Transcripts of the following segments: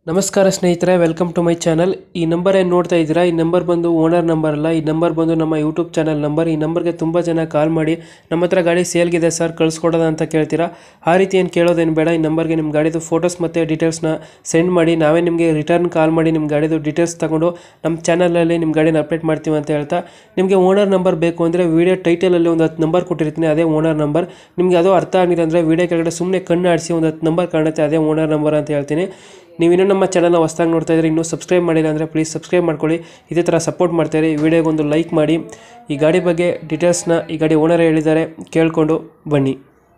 ನಮಸ್ಕಾರ ಸ್ನೇಹಿತರೆ welcome to my channel ಈ ನಂಬರ್ ಏನು ನೋಡ್ತಾ ಇದ್ದೀರಾ ಈ ನಂಬರ್ ಬಂದು ಓನರ್ ನಂಬರ್ ಅಲ್ಲ ಈ ನಂಬರ್ ಬಂದು ನಮ್ಮ ಯೂಟ್ಯೂಬ್ ಚಾನಲ್ ನಂಬರ್ ಈ ನಂಬರ್ಗೆ ತುಂಬ ಜನ ಕಾಲ್ ಮಾಡಿ ನಮ್ಮ ಹತ್ರ ಗಾಡಿ ಸೇಲ್ಗಿದೆ ಸರ್ ಕಳಿಸ್ಕೊಡೋದ ಅಂತ ಕೇಳ್ತೀರಾ ಆ ರೀತಿ ಏನು ಕೇಳೋದೇನು ಬೇಡ ಈ ನಂಬರ್ಗೆ ನಿಮ್ಮ ಗಾಡಿದು ಫೋಟೋಸ್ ಮತ್ತು ಡೀಟೇಲ್ಸ್ನ ಸೆಂಡ್ ಮಾಡಿ ನಾವೇ ನಿಮಗೆ ರಿಟರ್ನ್ ಕಾಲ್ ಮಾಡಿ ನಿಮ್ಮ ಗಾಡಿದು ಡೀಟೇಲ್ಸ್ ತಗೊಂಡು ನಮ್ಮ ಚಾನಲಲ್ಲಿ ನಿಮ್ಮ ಗಾಡಿನ ಅಪ್ಡೇಟ್ ಮಾಡ್ತೀವಿ ಅಂತ ಹೇಳ್ತಾ ನಿಮಗೆ ಓನರ್ ನಂಬರ್ ಬೇಕು ಅಂದರೆ ವೀಡಿಯೋ ಟೈಟಲಲ್ಲಿ ಒಂದು ಹತ್ತು ನಂಬರ್ ಕೊಟ್ಟಿರ್ತೀನಿ ಅದೇ ಓನರ್ ನಂಬರ್ ನಿಮಗೆ ಅದು ಅರ್ಥ ಆಗಿಲ್ಲ ಅಂದರೆ ವೀಡಿಯೋ ಕೆಳಗಡೆ ಸುಮ್ಮನೆ ಕಣ್ಣು ಆಡಿಸಿ ಒಂದು ಹತ್ತು ನಂಬರ್ ಕಾಣುತ್ತೆ ಅದೇ ಓನರ್ ನಂಬರ್ ಅಂತ ಹೇಳ್ತೀನಿ ನೀವು ಇನ್ನೂ ನಮ್ಮ ಚಾನಲ್ನ ಹೊಸ್ದಾಗಿ ನೋಡ್ತಾ ಇದ್ರೆ ಇನ್ನೂ ಸಬ್ಸ್ಕ್ರೈಬ್ ಮಾಡಿಲ್ಲ ಅಂದರೆ ಪ್ಲೀಸ್ ಸಬ್ಸ್ಕ್ರೈಬ್ ಮಾಡ್ಕೊಳ್ಳಿ ಇದೇ ಥರ ಸಪೋರ್ಟ್ ಮಾಡ್ತಾರೆ ಈ ವಿಡಿಯೋಗೆ ಒಂದು ಲೈಕ್ ಮಾಡಿ ಈ ಗಾಡಿ ಬಗ್ಗೆ ಡೀಟೇಲ್ಸ್ನ ಈ ಗಾಡಿ ಓನರ್ ಹೇಳಿದ್ದಾರೆ ಕೇಳಿಕೊಂಡು ಬನ್ನಿ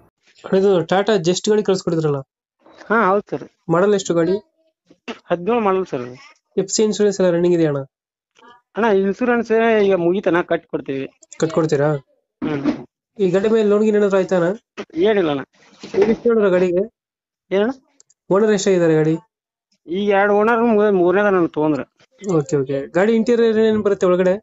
ಇದು ಟಾಟಾ ಜಸ್ಟ್ ಗಾಡಿ ಕಳಿಸ್ಕೊಡಿದ್ರಲ್ಲ ಹಾ ಹೌದು ಸರ್ ಮಾಡಲ್ ಎಷ್ಟು ಗಾಡಿ ಹದಿನೇಳು model sir F C insurance ಎಲ್ಲ ರನ್ನಿಂಗ್ ಇದೆಯಾ ಅಣ್ಣ ಅಣ್ಣ ಇನ್ಸೂರೆನ್ಸ್ ಈಗ ಮುಗಿತನ ಕಟ್ಟಿ ಕೊಡ್ತೀವಿ ಕಟ್ಕೊಡ್ತೀರಾ ಹ್ಮ್ ಈ ಗಾಡಿ ಮೇಲೆ ಲೋನ್ಗೆ ಏನಾದ್ರು ಆಯ್ತಾನ ಏನಿಲ್ಲ ಅಣ್ಣ ಎಷ್ಟು ಹೇಳಿದ್ರ ಗಾಡಿಗೆ ಏನಣ್ಣ ಓನರ್ ಎಷ್ಟಾಗಿದ್ದಾರೆ ಗಾಡಿ ಈಗ ಎರಡು ಓನರ್ ಮೂರನೇದ ನಾನು ತೊಗೊಂಡ್ರ ಓಕೆ ಓಕೆ ಗಾಡಿ ಇಂಟೀರಿಯರ್ ಏನೇನು ಬರುತ್ತೆ ಒಳಗಡೆ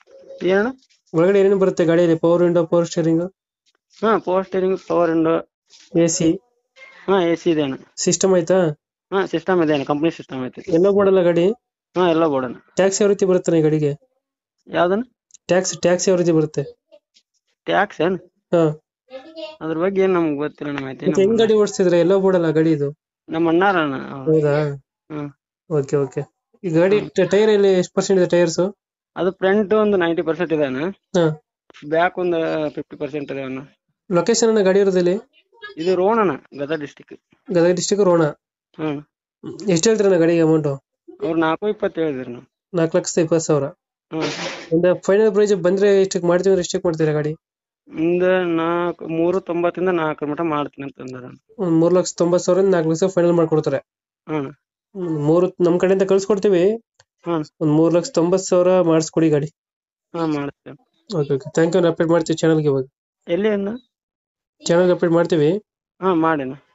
ಏನಣ್ಣ ಒಳಗಡೆ ಏನೇನು ಬರುತ್ತೆ ಗಾಡಿಯಲ್ಲಿ ಪವರ್ ವಿಂಡೋ ಪವರ್ ಸ್ಟೇರಿಂಗ್ ಹಾ power steering power window A C ಹಾ ಎ ಸಿ ಇದೆ ಅಣ್ಣ ಸಿಸ್ಟಮ್ ಆಯ್ತಾ ಹಾ ಸಿಸ್ಟಮ್ ಇದೆ ಅಣ್ಣ ಕಂಪ್ನಿ ಸಿಸ್ಟಮ್ ಐತಿ ಎಲ್ಲೋ ಮಾಡಲ್ಲ ಗಾಡಿ ಹಾ ಎಲ್ಲ ಬೋರ್ಡ್ ಅಣ್ಣ ಟ್ಯಾಕ್ಸ್ ಯಾವ ರೀತಿ ಬರುತ್ತೆ ಈ ಗಾಡಿಗೆ ಯಾವ್ದಣ್ಣ ಟ್ಯಾಕ್ಸ್ ಟ್ಯಾಕ್ಸ್ ಯಾವ ರೀತಿ ಬರುತ್ತೆ ಟ್ಯಾಕ್ಸ್ ಏನ್ ಹಾ ಅದ್ರ ಬಗ್ಗೆ ಏನ್ ನಮ್ಗೆ ಗೊತ್ತಿಲ್ಲ ಅಣ್ಣ ಮಾಹಿತಿ ಮತ್ತೆ ಹೆಂಗ್ ಗಾಡಿ ಓಡಿಸ್ತಿದ್ರೆ ಎಲ್ಲೋ ಬೋರ್ಡಲ್ಲ ಗಾಡಿ ಇದು ನಮ್ಮ ಅಣ್ಣಾರ ಅಣ್ಣ ಅವ್ರು. ಹೌದಾ ಹ್ಮ್ ಓಕೆ ಓಕೆ ಈ ಗಾಡಿ ಟೈರ್ ಅಲ್ಲಿ ಎಷ್ಟು ಪರ್ಸೆಂಟ್ ಇದೆ ಟೈರ್ಸ್ ಅದು ಫ್ರಂಟ್ ಒಂದು ನೈಂಟಿ ಪರ್ಸೆಂಟ್ ಇದೆ ಅಣ್ಣ ಹಾ ಬ್ಯಾಕ್ ಒಂದು ಫಿಫ್ಟಿ ಪರ್ಸೆಂಟ್ ಇದೆ ಅಣ್ಣ ಲೊಕೇಶನ್ ಅನ್ನ ಗಾಡಿ ಇರೋದಲ್ಲಿ ಇದು ರೋಣ ಅಣ್ಣ ಗದಗ ಡಿಸ್ಟಿಕ್ ಗದಗ ಡಿಸ್ಟಿಕ್ ರೋಣ ಹ್ಮ್ ಎಷ್ಟು ಹೇಳ್ತೀರಣ್ಣ ಗಾಡಿಗೆ ಅಮೌಂಟ್ ಅವ್ರು ನಾಲ್ಕು ಇಪ್ಪತ್ತು ಹೇಳಿದ್ರಿ ನಾವು ನಾಲ್ಕು ಲಕ್ಷದ ಇಪ್ಪತ್ತು ಸಾವಿರ ಹ್ಮ್ ಒಂದು ಫೈನಲ್ ಪ್ರೈಸ್ ಬಂದ್ರೆ ಎಷ್ಟಕ್ಕೆ ಮಾಡ್ತೀವಿ ಅಂದ್ರೆ ಎಷ್ಟಕ್ಕೆ ಮಾಡ್ತೀರಾ ಗಾಡಿ ಮುಂದೆ ನಾಲ್ಕು ಮೂರು ತೊಂಬತ್ತಿಂದ ನಾಲ್ಕರ ಮಟ ಮಾಡ್ತೀನಿ ಅಂತ ಅಂದಾರ ಒಂದ್ ಮೂರ್ ಲಕ್ಷ ತೊಂಬತ್ತು ಸಾವಿರ ನಾಲ್ಕು ಲಕ್ಷ ಫೈನಲ್ ಮಾಡ್ಕೊಡ್ತಾರೆ ಹ್ಮ್ ಹ್ಮ್, ಮೂರು ನಮ್ ಕಡೆಯಿಂದ ಕಳ್ಸಿಕೊಡ್ತೀವಿ ಹ್ಮ್ ಒಂದ್ ಮೂರ್ ಲಕ್ಷ ತೊಂಬತ್ತು ಸಾವಿರ ಮಾಡಿಸ್ಕೊಡಿ ಗಾಡಿ ಹಾ ಮಾಡ್ತೇವೆ okay okay thank you update ಮಾಡ್ತೀವಿ ಚಾನಲ್ಗೆ ಇವಾಗ ಎಲ್ಲಿ ಅಣ್ಣ ಚಾನಲ್ಗೆ ಅಪ್ಡೇಟ್ ಮಾಡ್ತೀವಿ ಹಾ ಮಾಡಿನ